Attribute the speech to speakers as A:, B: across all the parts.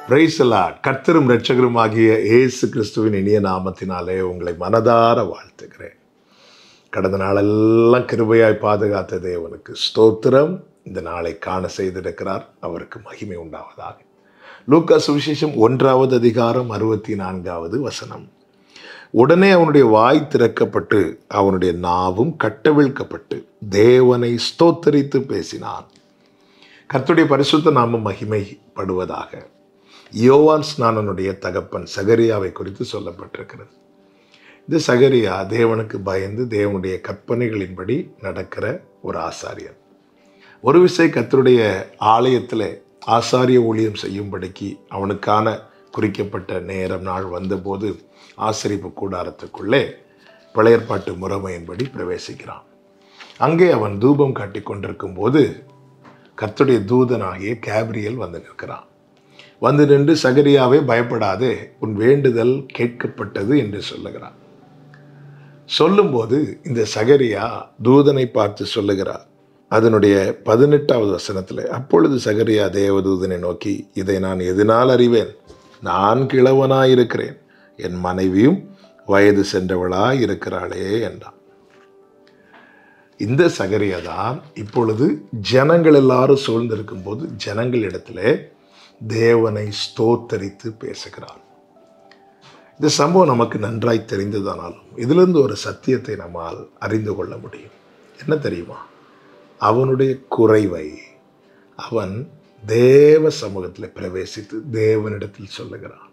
A: பிரைசலாட் கர்த்தரும் இரட்சகரும் ஆகிய இயேசு கிறிஸ்துவின் இனிய நாமத்தினாலே உங்களை மனதார வாழ்த்துகிறேன் கடந்த நாளெல்லாம் கிருபையாய் பாதுகாத்த தேவனுக்கு ஸ்தோத்திரம் இந்த நாளை காண செய்திருக்கிறார் அவருக்கு மகிமை உண்டாவதாக லூக்கா சுவிசேஷம் ஒன்றாவது அதிகாரம் அறுபத்தி நான்காவது வசனம் உடனே அவனுடைய வாய் திறக்கப்பட்டு அவனுடைய நாவும் கட்டவிழ்க்கப்பட்டு தேவனை ஸ்தோத்தரித்து பேசினான் கர்த்தருடைய பரிசுத்த நாமம் மகிமைப்படுவதாக யோவான் ஸ்நானனுடைய தகப்பன் சகரியாவை குறித்து சொல்லப்பட்டிருக்கிறது இந்த சகரியா தேவனுக்கு பயந்து தேவனுடைய கற்பனைகளின்படி நடக்கிற ஒரு ஆசாரியன் ஒரு விசை கர்த்தருடைய ஆலயத்தில் ஆசாரிய ஊழியம் செய்யும்படிக்கு அவனுக்கான குறிக்கப்பட்ட நேரம் நாள் வந்தபோது ஆசரிப்பு கூடாரத்துக்குள்ளே பழையற்பாட்டு முறைமையின்படி பிரவேசிக்கிறான் அங்கே அவன் தூபம் காட்டி கொண்டிருக்கும் போது கர்த்தருடைய தூதனாகிய கேப்ரியல் வந்து நிற்கிறான் வந்து நின்று சகரியாவே பயப்படாதே உன் வேண்டுதல் கேட்கப்பட்டது என்று சொல்லுகிறான் சொல்லும்போது இந்த சகரியா தூதனை பார்த்து சொல்லுகிறார் அதனுடைய பதினெட்டாவது வசனத்தில் அப்பொழுது சகரியா தேவதூதனை நோக்கி இதை நான் எதனால் அறிவேன் நான் கிழவனாயிருக்கிறேன் என் மனைவியும் வயது சென்றவளாய் இருக்கிறாளே என்றான் இந்த சகரியா தான் இப்பொழுது ஜனங்கள் எல்லாரும் சூழ்ந்திருக்கும் போது ஜனங்களிடத்திலே தேவனை ஸ்தோத்தரித்து பேசுகிறார் இந்த சம்பவம் நமக்கு நன்றாய் தெரிந்ததானாலும் இதிலிருந்து ஒரு சத்தியத்தை நம்மால் அறிந்து கொள்ள முடியும் என்ன தெரியுமா அவனுடைய குறைவை அவன் தேவ சமூகத்தில் பிரவேசித்து தேவனிடத்தில் சொல்லுகிறான்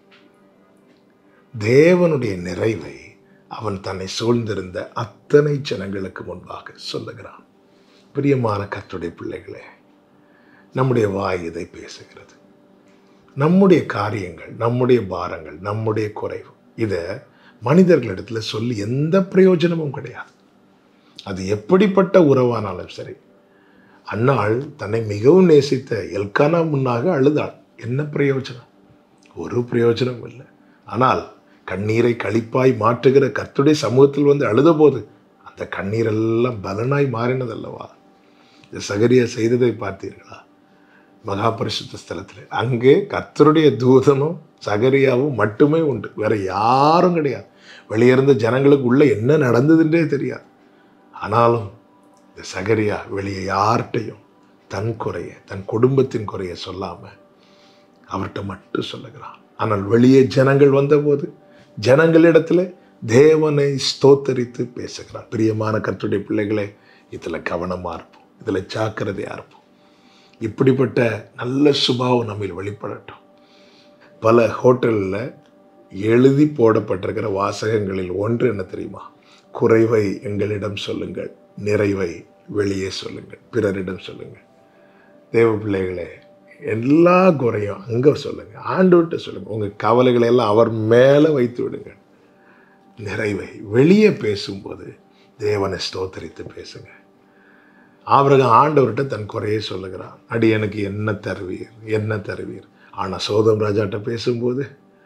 A: தேவனுடைய நிறைவை அவன் தன்னை சூழ்ந்திருந்த அத்தனை ஜனங்களுக்கு முன்பாக சொல்லுகிறான் பிரியமான கத்துடைய பிள்ளைகளே நம்முடைய வாய் இதை பேசுகிறது நம்முடைய காரியங்கள் நம்முடைய பாரங்கள் நம்முடைய குறைவு இதை மனிதர்களிடத்தில் சொல்லி எந்த பிரயோஜனமும் கிடையாது அது எப்படிப்பட்ட உறவானாலும் சரி அன்னாள் தன்னை மிகவும் நேசித்த எல்கானா முன்னாக அழுதாள் என்ன பிரயோஜனம் ஒரு பிரயோஜனம் இல்லை ஆனால் கண்ணீரை கழிப்பாய் மாற்றுகிற கர்த்துடைய சமூகத்தில் வந்து அழுதபோது அந்த கண்ணீரெல்லாம் பலனாய் மாறினதல்லவா இந்த சகரியா செய்ததை பார்த்தீர்களா மகாபரிசுத்த ஸ்தலத்தில் அங்கே கர்த்தருடைய தூதனும் சகரியாவும் மட்டுமே உண்டு வேற யாரும் கிடையாது வெளியிருந்த ஜனங்களுக்கு உள்ள என்ன நடந்ததுன்றே தெரியாது ஆனாலும் இந்த சகரியா வெளியே யார்கிட்டையும் தன் குறைய தன் குடும்பத்தின் குறைய சொல்லாமல் அவர்கிட்ட மட்டும் சொல்லுகிறான் ஆனால் வெளியே ஜனங்கள் வந்தபோது ஜனங்களிடத்தில் தேவனை ஸ்தோத்தரித்து பேசுகிறார் பிரியமான கற்றுடைய பிள்ளைகளே இதில் கவனமாக இருப்போம் இதில் ஜாக்கிரதையாக இருப்போம் இப்படிப்பட்ட நல்ல சுபாவம் நம்ம வெளிப்படட்டும் பல ஹோட்டலில் எழுதி போடப்பட்டிருக்கிற வாசகங்களில் ஒன்று என்ன தெரியுமா குறைவை எங்களிடம் சொல்லுங்கள் நிறைவை வெளியே சொல்லுங்கள் பிறரிடம் சொல்லுங்கள் தேவ பிள்ளைகளே எல்லா குறையும் அங்கே சொல்லுங்கள் ஆண்டுவிட்ட சொல்லுங்கள் உங்கள் கவலைகளை எல்லாம் அவர் மேலே வைத்து விடுங்கள் நிறைவை வெளியே பேசும்போது தேவனை ஸ்தோத்தரித்து பேசுங்க ஆபிரகம் ஆண்டவர்கிட்ட தன் குறையை சொல்லுகிறான் அடி எனக்கு என்ன தருவீர் என்ன தருவீர் ஆனால் சோதம் ராஜாட்ட பேசும்போது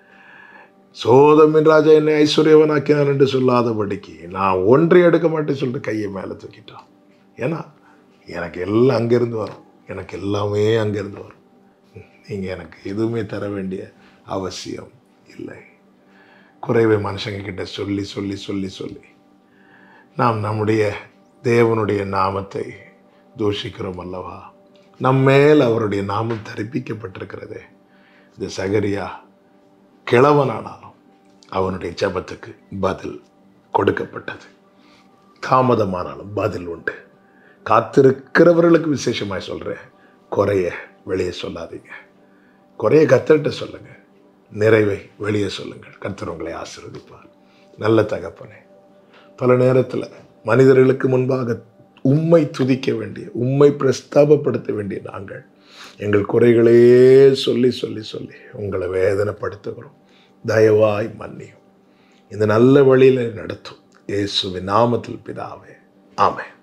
A: சோதமின் ராஜா என்னை ஐஸ்வர்யவனாக்கினார் என்று சொல்லாதபடிக்கு நான் ஒன்றை எடுக்க மாட்டேன் சொல்லிட்டு கையை மேலே தூக்கிட்டான் ஏன்னா எனக்கு எல்லாம் அங்கேருந்து வரும் எனக்கு எல்லாமே அங்கேருந்து வரும் நீங்கள் எனக்கு எதுவுமே தர வேண்டிய அவசியம் இல்லை குறைவை மனுஷங்க கிட்ட சொல்லி சொல்லி சொல்லி சொல்லி நாம் நம்முடைய தேவனுடைய நாமத்தை தூஷிக்கிறோம் அல்லவா நம்மேல் அவருடைய நாமம் தரிப்பிக்கப்பட்டிருக்கிறதே இந்த சகரியா கிழவனானாலும் அவனுடைய ஜபத்துக்கு பதில் கொடுக்கப்பட்டது தாமதமானாலும் பதில் உண்டு காத்திருக்கிறவர்களுக்கு விசேஷமாய் சொல்கிறேன் குறைய வெளியே சொல்லாதீங்க குறைய கத்தர்கிட்ட சொல்லுங்கள் நிறைவை வெளியே சொல்லுங்கள் கர்த்தர் உங்களை ஆசீர்வதிப்பார் நல்ல தகப்பனே பல நேரத்தில் மனிதர்களுக்கு முன்பாக உம்மை துதிக்க வேண்டிய உம்மை பிரஸ்தாபப்படுத்த வேண்டிய நாங்கள் எங்கள் குறைகளே சொல்லி சொல்லி சொல்லி உங்களை வேதனைப்படுத்துகிறோம் தயவாய் மன்னியும் இந்த நல்ல வழியில் நடத்தும் இயேசுவின் நாமத்தில் பிதாவே ஆமென்